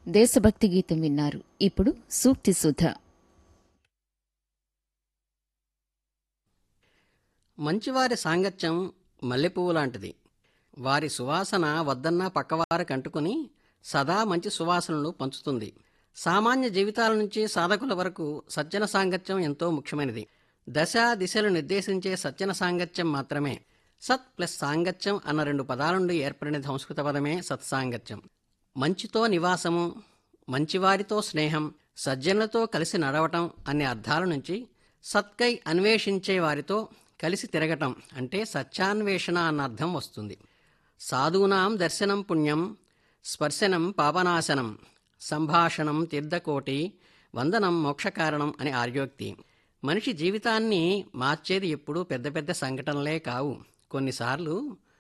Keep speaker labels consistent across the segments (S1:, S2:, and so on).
S1: దేశభక్తి గీతం విన్నారు ఇప్పుడు సూక్తి సుధ
S2: మంచివారి సాంగత్యం మల్లెపువ్వు లాంటిది వారి సువాసన వద్దన్నా పక్కవారికి అంటుకుని సదా మంచి సువాసనలు పంచుతుంది సామాన్య జీవితాల నుంచి సాధకుల వరకు సజ్జన సాంగత్యం ఎంతో ముఖ్యమైనది దశ దిశలు నిర్దేశించే సజ్జన సాంగత్యం మాత్రమే సత్ ప్లస్ సాంగత్యం అన్న రెండు పదాల నుండి ఏర్పడిన సంస్కృత పదమే సత్సాంగత్యం మంచితో నివాసము మంచివారితో స్నేహం సజ్జనులతో కలిసి నడవటం అనే అర్థాల నుంచి సత్కై అన్వేషించే వారితో కలిసి తిరగటం అంటే సత్యాన్వేషణ అన్న అర్థం వస్తుంది సాధూనాం దర్శనం పుణ్యం స్పర్శనం పాపనాశనం సంభాషణం తీర్థకోటి వందనం మోక్షకారణం అని ఆర్యోక్తి మనిషి జీవితాన్ని మార్చేది ఎప్పుడూ పెద్ద పెద్ద సంఘటనలే కావు కొన్నిసార్లు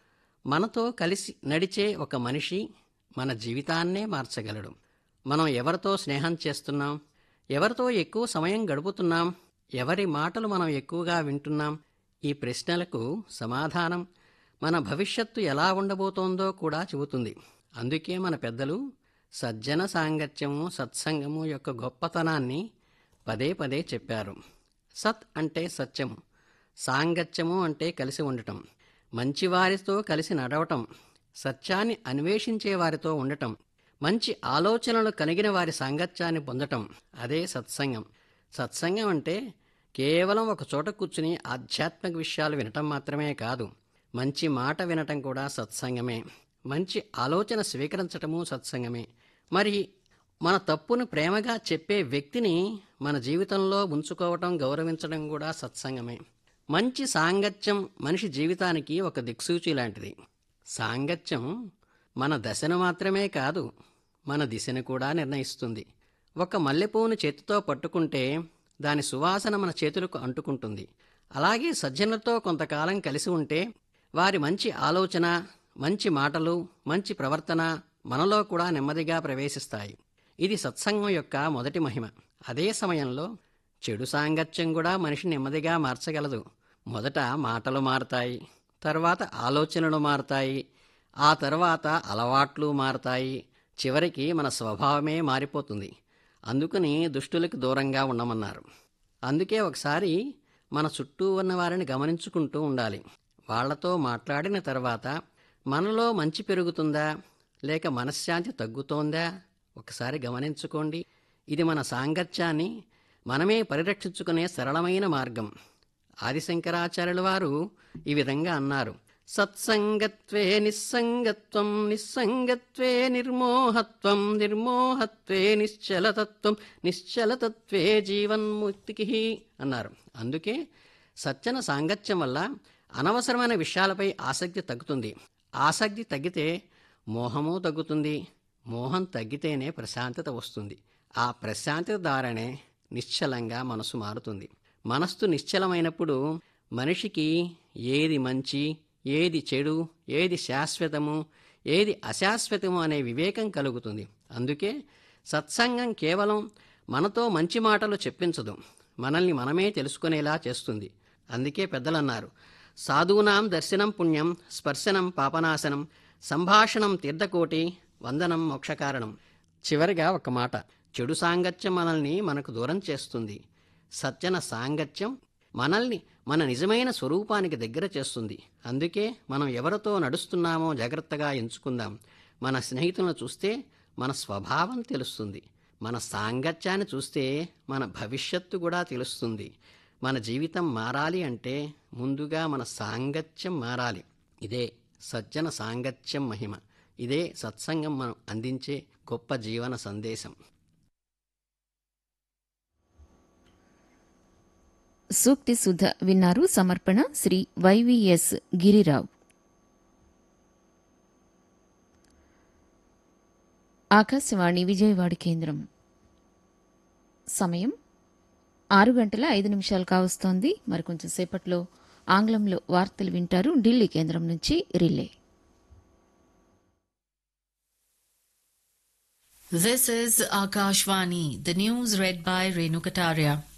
S2: మనతో కలిసి నడిచే ఒక మనిషి మన జీవితాన్నే మార్చగలడు మనం ఎవరితో స్నేహం చేస్తున్నాం ఎవరితో ఎక్కువ సమయం గడుపుతున్నాం ఎవరి మాటలు మనం ఎక్కువగా వింటున్నాం ఈ ప్రశ్నలకు సమాధానం మన భవిష్యత్తు ఎలా ఉండబోతోందో కూడా చెబుతుంది అందుకే మన పెద్దలు సజ్జన సాంగత్యము సత్సంగము యొక్క గొప్పతనాన్ని పదే పదే చెప్పారు సత్ అంటే సత్యము సాంగత్యము అంటే కలిసి ఉండటం మంచివారితో కలిసి నడవటం సత్యాన్ని అన్వేషించే వారితో ఉండటం మంచి ఆలోచనలు కలిగిన వారి సాంగత్యాన్ని పొందటం అదే సత్సంగం సత్సంగం అంటే కేవలం ఒక చోట కూర్చుని ఆధ్యాత్మిక విషయాలు వినటం మాత్రమే కాదు మంచి మాట వినటం కూడా సత్సంగమే మంచి ఆలోచన స్వీకరించటము సత్సంగమే మరి మన తప్పును ప్రేమగా చెప్పే వ్యక్తిని మన జీవితంలో ఉంచుకోవటం గౌరవించడం కూడా సత్సంగమే మంచి సాంగత్యం మనిషి జీవితానికి ఒక దిక్సూచి లాంటిది సాంగత్యం మన దశను మాత్రమే కాదు మన దిశను కూడా నిర్ణయిస్తుంది ఒక మల్లెపూవును చేతితో పట్టుకుంటే దాని సువాసన మన చేతులకు అంటుకుంటుంది అలాగే సజ్జనులతో కొంతకాలం కలిసి ఉంటే వారి మంచి ఆలోచన మంచి మాటలు మంచి ప్రవర్తన మనలో కూడా నెమ్మదిగా ప్రవేశిస్తాయి ఇది సత్సంగం యొక్క మొదటి మహిమ అదే సమయంలో చెడు సాంగత్యం కూడా మనిషిని నెమ్మదిగా మార్చగలదు మొదట మాటలు మారతాయి తర్వాత ఆలోచనలు మారతాయి ఆ తర్వాత అలవాట్లు మారతాయి చివరికి మన స్వభావమే మారిపోతుంది అందుకని దుష్టులకు దూరంగా ఉండమన్నారు అందుకే ఒకసారి మన చుట్టూ ఉన్న వారిని గమనించుకుంటూ ఉండాలి వాళ్లతో మాట్లాడిన తర్వాత మనలో మంచి పెరుగుతుందా లేక మనశ్శాంతి తగ్గుతోందా ఒకసారి గమనించుకోండి ఇది మన సాంగత్యాన్ని మనమే పరిరక్షించుకునే సరళమైన మార్గం ఆదిశంకరాచార్యుల వారు ఈ విధంగా అన్నారు సత్సంగత్వే నిస్సంగత్వం నిస్సంగత్వే నిర్మోహత్వం నిర్మోహత్వే నిశ్చలతత్వం నిశ్చలతత్వే జీవన్ముక్తికి అన్నారు అందుకే సజ్జన సాంగత్యం వల్ల అనవసరమైన విషయాలపై ఆసక్తి తగ్గుతుంది ఆసక్తి తగ్గితే మోహము తగ్గుతుంది మోహం తగ్గితేనే ప్రశాంతత వస్తుంది ఆ ప్రశాంతత ద్వారానే నిశ్చలంగా మనసు మారుతుంది మనస్సు నిశ్చలమైనప్పుడు మనిషికి ఏది మంచి ఏది చెడు ఏది శాశ్వతము ఏది అశాశ్వతము అనే వివేకం కలుగుతుంది అందుకే సత్సంగం కేవలం మనతో మంచి మాటలు చెప్పించదు మనల్ని మనమే తెలుసుకునేలా చేస్తుంది అందుకే పెద్దలన్నారు సాధూనాం దర్శనం పుణ్యం స్పర్శనం పాపనాశనం సంభాషణం తీర్థకోటి వందనం మోక్షకారణం చివరిగా ఒక మాట చెడు సాంగత్యం మనల్ని మనకు దూరం చేస్తుంది సజ్జన సాంగత్యం మనల్ని మన నిజమైన స్వరూపానికి దగ్గర చేస్తుంది అందుకే మనం ఎవరితో నడుస్తున్నామో జాగ్రత్తగా ఎంచుకుందాం మన స్నేహితులను చూస్తే మన స్వభావం తెలుస్తుంది మన సాంగత్యాన్ని చూస్తే మన భవిష్యత్తు కూడా తెలుస్తుంది మన జీవితం మారాలి అంటే ముందుగా మన సాంగత్యం మారాలి ఇదే సజ్జన సాంగత్యం మహిమ ఇదే సత్సంగం మనం అందించే గొప్ప జీవన సందేశం
S1: సూక్తి సుధ విన్నారు సమర్పణ శ్రీ వైవిఎస్ గిరిరావు ఆకాశవాణి విజయవాడ కేంద్రం సమయం ఆరు గంటల ఐదు నిమిషాలు కావస్తోంది మరికొంచెం సేపట్లో ఆంగ్లంలో వార్తలు వింటారు ఢిల్లీ కేంద్రం నుంచి relay
S3: This is Akashvani, the news read by Renu Kataria.